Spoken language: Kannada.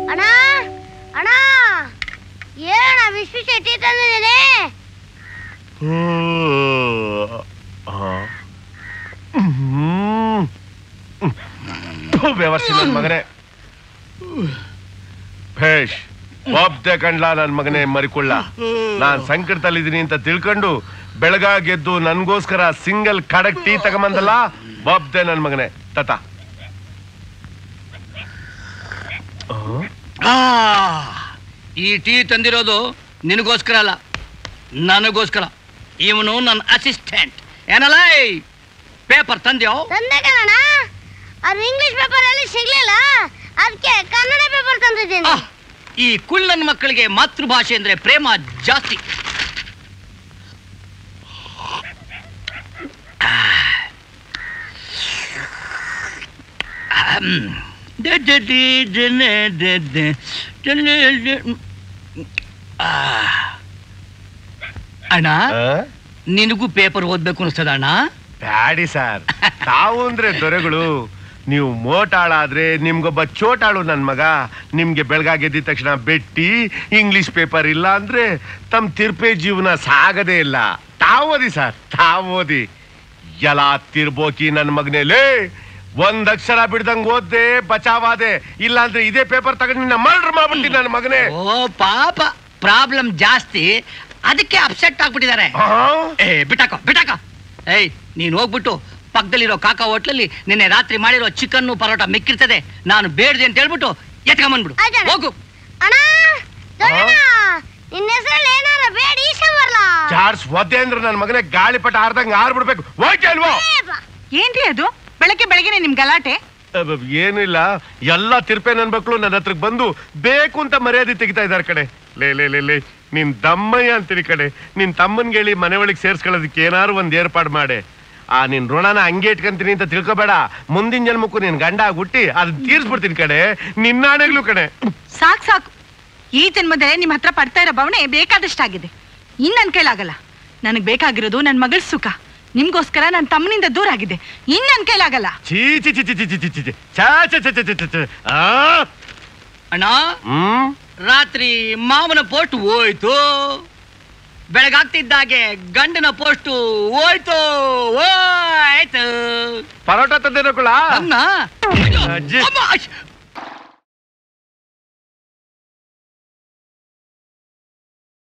ಅಣ್ಣ ಅಣ್ಣ ಏನಣ್ಣ ವಿಶ್ವ ಶೆಟ್ಟಿ ತಂದಿದ್ದೀನಿ ವ್ಯವಸ್ಥೆ ನನ್ ಮಗನೇ ಭೇಷ್ ಒಬ್ದೆ ಕಂಡ್ಲ ನನ್ ಮಗನೇ ಮರಿಕೊಳ್ಳ ನಾನ್ ಸಂಕಟದಲ್ಲಿದ್ದೀನಿ ಅಂತ ತಿಳ್ಕೊಂಡು ಬೆಳಗಾಗೆದ್ದು ನನ್ಗೋಸ್ಕರ ಸಿಂಗಲ್ ಖಡಕ್ ಟೀ ತಗೊಂಬಂದಲ್ಲ ಒಬ್ದೆ ನನ್ ಮಗನೇ ತತ ಆ, ಈ ಟೀ ತಂದಿರೋದು ನಿನಗೋಸ್ಕರ ಅಲ್ಲ ನನಗೋಸ್ಕರ ಇವನು ನನ್ನ ಅಸಿಸ್ಟೆಂಟ್ ಏನಲ್ಲ ಪೇಪರ್ ತಂದ್ಯೋ ತಂದೆ ಕಣಣ್ಣ ಅದು ಇಂಗ್ಲಿಷ್ ಪೇಪರ್ ಅಲ್ಲಿ ಸಿಗ್ಲಿಲ್ಲ ಅದಕ್ಕೆ ಕನ್ನಡ ಪೇಪರ್ ತಂದಿದ್ದೀನಿ ಆ, ಈ ಕುಳ್ಳನ್ ಮಕ್ಕಳಿಗೆ ಮಾತೃಭಾಷೆ ಅಂದ್ರೆ ಪ್ರೇಮ ಜಾಸ್ತಿ ಆ. ಅಹಂ. ದ ದ ದಿ ದ ನ ದ ದ. ದ ಲ ಲ. ಆ. ಅಣ್ಣ ನಿನಗೂ ಪೇಪರ್ ಓದ್ಬೇಕು ಅನಿಸ್ತದ ಅಣ್ಣ ಬ್ಯಾಡಿ ಸರ್ ತಾವು ಅಂದ್ರೆ ದೊರೆಗಳು ನೀವು ಮೋಟಾಳಾದ್ರೆ ನಿಮ್ಗೊಬ್ಬ ಚೋಟಾಳು ನನ್ ಮಗ ನಿಮ್ಗೆ ಬೆಳಗಾಗೆದ್ದ ತಕ್ಷಣ ಬೆಟ್ಟಿ ಇಂಗ್ಲಿಷ್ ಪೇಪರ್ ಇಲ್ಲ ಅಂದ್ರೆ ತಮ್ಮ ತಿರ್ಪೆ ಜೀವನ ಸಾಗದೇ ಇಲ್ಲ ತಾವು ಓದಿ ಸರ್ ತಾವು ಓದಿ ಎಲ್ಲ ತಿರ್ಬೋಕಿ ನನ್ ಮಗನೇಲೇ ಒಂದ್ ಅಕ್ಷರ ಬಿಡ್ದಂಗ್ ಓದ್ದೆ ಬಚಾವಾದೆ ಇಲ್ಲ ಅಂದ್ರೆ ಇದೇ ಪೇಪರ್ ತಗೊಂಡು ನಿನ್ನ ಮರ್ಡರ್ ಮಾಡ್ಬಿಡ್ತೀನಿ ನನ್ನ ಮಗನೇ ಓ ಪಾಪ ಪ್ರಾಬ್ಲಮ್ ಜಾಸ್ತಿ ಅದಕ್ಕೆ ಅಪ್ಸೆಟ್ ಆಗ್ಬಿಟ್ಟಿದ್ದಾರೆ ಆ? ಏ ಬಿಟಾಕೋ ಬಿಟಾಕೋ ಏಯ್ ನೀನ್ ಹೋಗ್ಬಿಟ್ಟು ಪಕ್ಕದಲ್ಲಿರೋ ಕಾಕ ಹೋಟ್ಲಲ್ಲಿ ನಿನ್ನೆ ರಾತ್ರಿ ಮಾಡಿರೋ ಚಿಕನ್ ಪರೋಟ ಮಿಕ್ಕಿರ್ತದೆ ನಾನು ಬೇಡ್ದೆ ಅಂತ ಹೇಳ್ಬಿಟ್ಟು ಎತ್ಕೊಂಬಂದ್ಬಿಡು ಆಯ್ತಣ್ಣ. ಹೋಗು ಅಣ್ಣ ದೊಡ್ಡಣ್ಣ ನಿನ್ನ ಹೆಸರಲ್ಲಿ ಏನಾರ ಬೇಡ ಈಶ ಬರ್ಲಾ ಚಾರ್ಸ್ ಒದ್ದೆ ಅಂದ್ರೆ ನನ್ನ ಮಗನೇ ಗಾಳಿಪಟ ಆರ್ದಂಗ್ ಆರ್ಬಿಡ್ಬೇಕು ಹೋಯ್ಕೆ ಅಲ್ವೋ ಏನ್ರಿ ಅದು ಬೆಳಗ್ಗೆ ಬೆಳಗ್ಗೆನೆ ನಿಮ್ ಗಲಾಟೆ ಅಬ್ಬ, ಏನು ಇಲ್ಲ ಎಲ್ಲ ತಿರ್ಪೆ ನನ್ ಮಕ್ಕಳು ನನ್ನ ಹತ್ರಕ್ ಬಂದು ಬೇಕು ಅಂತ ಮರ್ಯಾದೆ ತೆಗಿತಾ ಇದಾರೆ ಕಡೆ ಲೇ ಲೇ ಲೇ ಲೇ ನಿನ್ ತಮ್ಮಯ್ಯ ಅಂತೀನಿ ಕಡೆ ನಿನ್ ತಮ್ಮನ್ಗೆ ಹೇಳಿ ಮನೆ ಒಳಗೆ ಸೇರ್ಸ್ಕೊಳ್ಳೋದಕ್ಕೆ ಏನಾರು ಒಂದ್ ಏರ್ಪಾಡು ಮಾಡೆ ಆ ನಿನ್ ಋಣನ ಹಂಗೆ ಇಟ್ಕೊಂತೀನಿ ಅಂತ ತಿಳ್ಕೊಬೇಡ ಮುಂದಿನ ಜನ್ಮಕ್ಕೂ ನಿನ್ ಗಂಡ ಹುಟ್ಟಿ ಅದ್ ತೀರ್ಸ್ಬಿಡ್ತೀನಿ ಕಡೆ ನಿನ್ನಾಣೆಗ್ಲು ಕಡೆ ಸಾಕ್ ಸಾಕು ಈ ಜನ್ಮದಲ್ಲಿ ನಿಮ್ ಹತ್ರ ಪಡ್ತಾ ಇರೋ ಭಾವನೆ ಬೇಕಾದಷ್ಟಾಗಿದೆ ಇನ್ ನನ್ ಕೈಲಾಗಲ್ಲ ನನಗ್ ಬೇಕಾಗಿರೋದು ನನ್ ಮಗಳ ಸುಖ ನಿಮ್ಗೋಸ್ಕರ ನನ್ ತಮ್ಮನಿಂದ ದೂರ ಆಗಿದೆ ಇನ್ ನನ್ ಕೈಲಾಗಲ್ಲ ಚೀ ಚಿ ಚಿ ಚಿ ಚಿ ಚಿ ಚಿ ಚಿ ಚಿ ಛಾ, ಛ, ಛ, ಛ, ಛ, ಛ, ಛ. ಆ? ಅಣ್ಣ ಹ್ಮ್ ರಾತ್ರಿ ಮಾವನ ಪೋಸ್ಟ್ ಹೋಯ್ತು ಬೆಳಗಾಗ್ತಿದ್ದಾಗೆ ಗಂಡನ ಪೋಸ್ಟು ಹೋಯ್ತು ಹೋಯ್ತು ಪರೋಟ ತಂದಿರೋಕುಳ ಅಮ್ಮ ಅಯ್ಯೋ, ಅಜ್ಜಿ. ಅಮ್ಮ, ಅಯ್ಯ್,